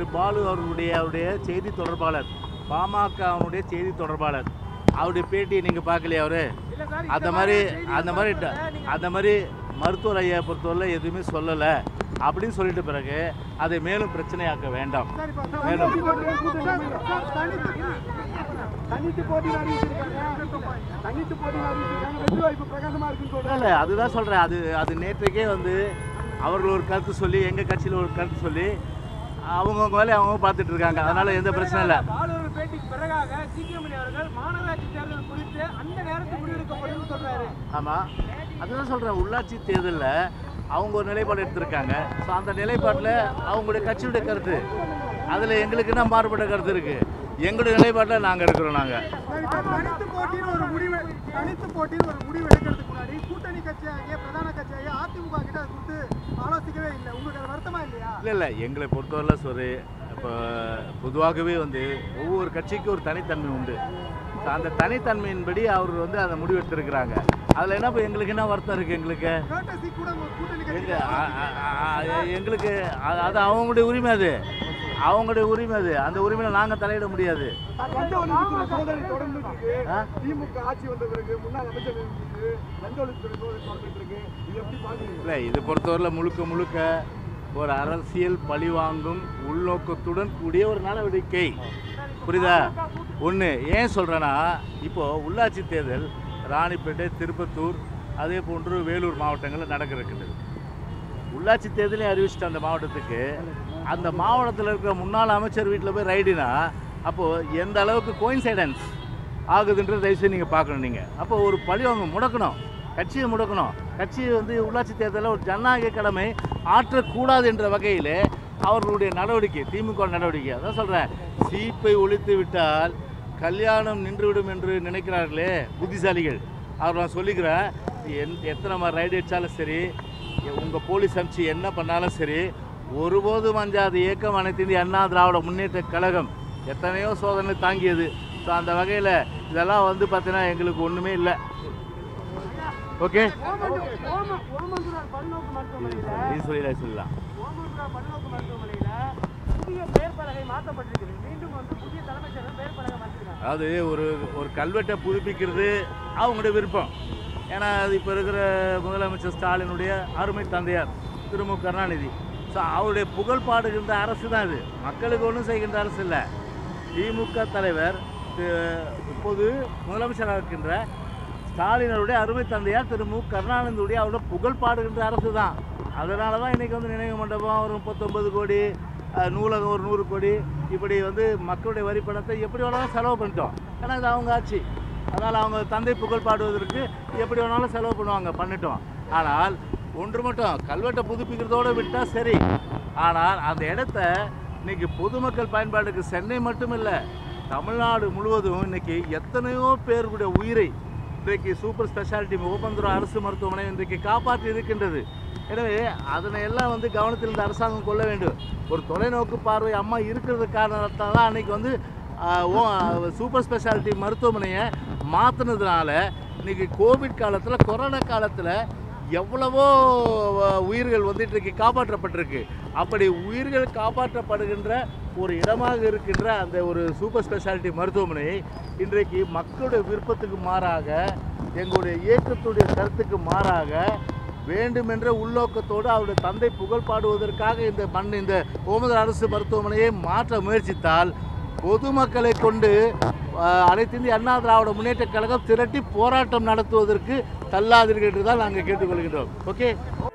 திரு பாலு அவர்களுடைய அவருடைய செய்தி தொடர்பாளர் பாமகவுடைய செய்தி தொடர்பாளர் அவருடைய பேட்டியை நீங்கள் பார்க்கலையா அவரு அந்த மாதிரி அந்த மாதிரி ட- அந்த மாதிரி மருத்துவர் ஐயா பொறுத்தவரை எதுவுமே சொல்லலை அப்படின்னு சொல்லிட்ட பிறகு அதை மேலும் பிரச்சனையாக்க வேண்டாம் மேலும் தனித்து போட்டி அறிவிச்சிருக்காங்க தனித்து போட்டி அறிவிச்சிருக்காங்க வெற்றி வாய்ப்பு பிரகாசமா இருக்குன்னு சொல்றாங்க இல்லை அதுதான் சொல்கிறேன் அது அது நேற்றைக்கே வந்து அவர்கள் ஒரு கருத்து சொல்லி எங்கள் கட்சியில் ஒரு கருத்து சொல்லி அவங்கவுங்க வேலையை அவங்க பார்த்துட்டு இருக்காங்க அதனால எந்த பிரச்சனையும் இல்லை பாலூர் பேட்டிக்கு பிறகாக சிக்கியமணி அவர்கள் மாநகராட்சி தேர்தல் குறித்து அந்த நேரத்தில் முடிவெடுக்கப்படும் சொல்றாரு ஆமாம் அதுதான் சொல்கிறேன் உள்ளாட்சி தேர்தலில் அவங்க ஒரு நிலைப்பாடு எடுத்திருக்காங்க ஸோ அந்த நிலைப்பாட்டில் அவங்களுடைய கட்சியுடைய கருத்து அதில் எங்களுக்கு என்ன மாறுபட்ட கருத்து இருக்குது எங்களுடைய நிலைப்பாட்டில் நாங்கள் இருக்கிறோம் நாங்கள் தனித்து போட்டின்னு ஒரு முடிவு தனித்து போட்டின்னு ஒரு முடிவு எடுக்கிறதுக்கு முன்னாடி கூட்டணி கட்சியாகிய பிரதான கட்சியாகிய அதிமுக கிட்ட அது கொடுத்து ஆலோசிக்கவே இல்லை உங்களுக்கு அது வருத்தமா இல்லையா இல்லை இல்லை எங்களை பொறுத்தவரை சொல்லி இப்போ பொதுவாகவே வந்து ஒவ்வொரு கட்சிக்கும் ஒரு தனித்தன்மை உண்டு So, அந்த தனித்தன்மையின்படி அவர் வந்து அதை முடிவெடுத்திருக்கிறாங்க அதில் என்ன இப்போ எங்களுக்கு என்ன வருத்தம் இருக்குது எங்களுக்கு கேட்டசி கூட ஒரு கூட்டணி கட்சி எங்க அ- அ- அ- எங்களுக்கு அது அது அவங்களுடைய உரிமை அது அவங்களுடைய உரிமை அது அந்த உரிமையில நாங்கள் தலையிட முடியாது லஞ்ச ஒழிப்புத்துறை சோதனை தொடர்ந்து இருக்கு ஆ? திமுக ஆட்சி வந்த பிறகு முன்னாள் அமைச்சர் இருக்கு லஞ்ச ஒழிப்புத்துறை சோதனை தொடர்ந்துட்டு இருக்கு இது எப்படி பாக்குறீங்க இல்லை இது பொறுத்தவரையில் முழுக்க முழுக்க ஒரு அரசியல் பழிவாங்கும் உள்நோக்கத்துடன் கூடிய ஒரு நடவடிக்கை புரியுதா ஒன்று ஏன் சொல்கிறேன்னா இப்போது உள்ளாட்சி தேர்தல் ராணிப்பேட்டை திருப்பத்தூர் அதே போன்று வேலூர் மாவட்டங்களில் நடக்க இருக்கின்றது உள்ளாட்சி தேர்தலையும் அறிவிச்சிட்ட அந்த மாவட்டத்துக்கு அந்த மாவட்டத்தில் இருக்கிற முன்னாள் அமைச்சர் வீட்டில் போய் ரைடுனா அப்போது எந்த அளவுக்கு கோயின்சைடன்ஸ் ஆகுதுன்றது தயவுசெய்து நீங்கள் பார்க்கணும் நீங்கள் அப்போ ஒரு பழி அவங்க முடக்கணும் கட்சியை முடக்கணும் கட்சியை வந்து உள்ளாட்சி தேர்தலில் ஒரு ஜனநாயக கடமை ஆற்றக்கூடாது என்ற வகையில் அவர்களுடைய நடவடிக்கை திமுக நடவடிக்கை அதான் சொல்கிறேன் சீப்பை ஒழித்து விட்டால் கல்யாணம் நின்றுவிடும் என்று நினைக்கிறார்களே புத்திசாலிகள் அவர் நான் சொல்லிக்கிறேன் என் எத்தனை மாதிரி ரைடு அடித்தாலும் சரி உங்கள் போலீஸ் அனுப்பிச்சு என்ன பண்ணாலும் சரி ஒருபோதும் அஞ்சாத இயக்கம் அனைத்து இந்திய அண்ணா திராவிட முன்னேற்ற கழகம் எத்தனையோ சோதனை தாங்கியது ஸோ அந்த வகையில் இதெல்லாம் வந்து பார்த்தீங்கன்னா எங்களுக்கு ஒன்றுமே இல்லை ஓகே ஓமந்துரார் பல்நோக்கு மருத்துவமனையில நீ சொல்லலாம் சொல்லலாம் ஓமந்துரார் பல்நோக்கு மருத்துவமனையில புதிய பெயர் பலகை மாற்றப்பட்டிருக்குது மீண்டும் வந்து புதிய தலைமைச் செயலர் பெயர் பலகை மாற்றிருக்காங்க அதாவது ஒரு ஒரு கல்வெட்டை புதுப்பிக்கிறது அவங்களுடைய விருப்பம் ஏன்னா அது இப்போ இருக்கிற முதலமைச்சர் ஸ்டாலினுடைய அருமை தந்தையார் திரு மு கருணாநிதி ஸோ அவருடைய புகழ் பாடுகின்ற அரசு தான் இது மக்களுக்கு ஒன்றும் செய்கின்ற அரசு இல்லை திமுக தலைவர் தி- இப்போது முதலமைச்சராக இருக்கின்ற ஸ்டாலினருடைய அருமை தந்தையார் திரு மு கருணாநிதியுடைய அவரோட புகழ் பாடுகின்ற அரசு தான் அதனால தான் இன்றைக்கி வந்து நினைவு மண்டபம் ஒரு முப்பத்தொம்பது கோடி அஹ், நூலகம் ஒரு நூறு கோடி இப்படி வந்து மக்களுடைய வரி பணத்தை எப்படி வேணாலும் செலவு பண்ணிட்டோம் ஏன்னா இது அவங்க ஆட்சி அதனால் அவங்க தந்தை புகழ் பாடுவதற்கு எப்படி வேணாலும் செலவு பண்ணுவாங்க பண்ணிட்டோம் ஆனால் ஒன்று மட்டும் கல்வெட்டை புதுப்பிக்கிறதோடு விட்டால் சரி ஆனால் அந்த இடத்த இன்னைக்கு பொதுமக்கள் பயன்பாட்டுக்கு சென்னை மட்டும் இல்லை தமிழ்நாடு முழுவதும் இன்னைக்கு எத்தனையோ பேருடைய உயிரை இன்றைக்கு சூப்பர் ஸ்பெஷாலிட்டி ஓபந்துரம் அரசு மருத்துவமனை இன்றைக்கு காப்பாற்றி இருக்கின்றது எனவே அதனை எல்லாம் வந்து கவனத்தில் இந்த அரசாங்கம் கொள்ள வேண்டும் ஒரு தொலைநோக்கு பார்வை அம்மா இருக்கிறது காரணத்தால் தான் அன்னைக்கு வந்து ஆஹ், ஓ- சூப்பர் ஸ்பெஷாலிட்டி மருத்துவமனையை மாற்றினதுனால இன்னைக்கு கோவிட் காலத்தில் கொரோனா காலத்தில் எவ்வளவோ அஹ், உயிர்கள் வந்து இன்றைக்கு காப்பாற்றப்பட்டிருக்கு அப்படி உயிர்கள் காப்பாற்றப்படுகின்ற ஒரு இடமாக இருக்கின்ற அந்த ஒரு சூப்பர் ஸ்பெஷாலிட்டி மருத்துவமனை இன்றைக்கு மக்களுடைய விருப்பத்துக்கு மாறாக எங்களுடைய இயக்கத்துடைய கருத்துக்கு மாறாக வேண்டுமென்ற உள்நோக்கத்தோடு அவருடைய தந்தை புகழ் பாடுவதற்காக இந்த மண் இந்த ஓமதர் அரசு மருத்துவமனையை மாற்ற முயற்சித்தால் பொதுமக்களை கொண்டு அஹ், அனைத்து இந்திய அண்ணா திராவிட முன்னேற்ற கழகம் திரட்டி போராட்டம் நடத்துவதற்கு தள்ளாதீர்கள் என்று தான் நாங்கள் கேட்டுக்கொள்கின்றோம் ஓகே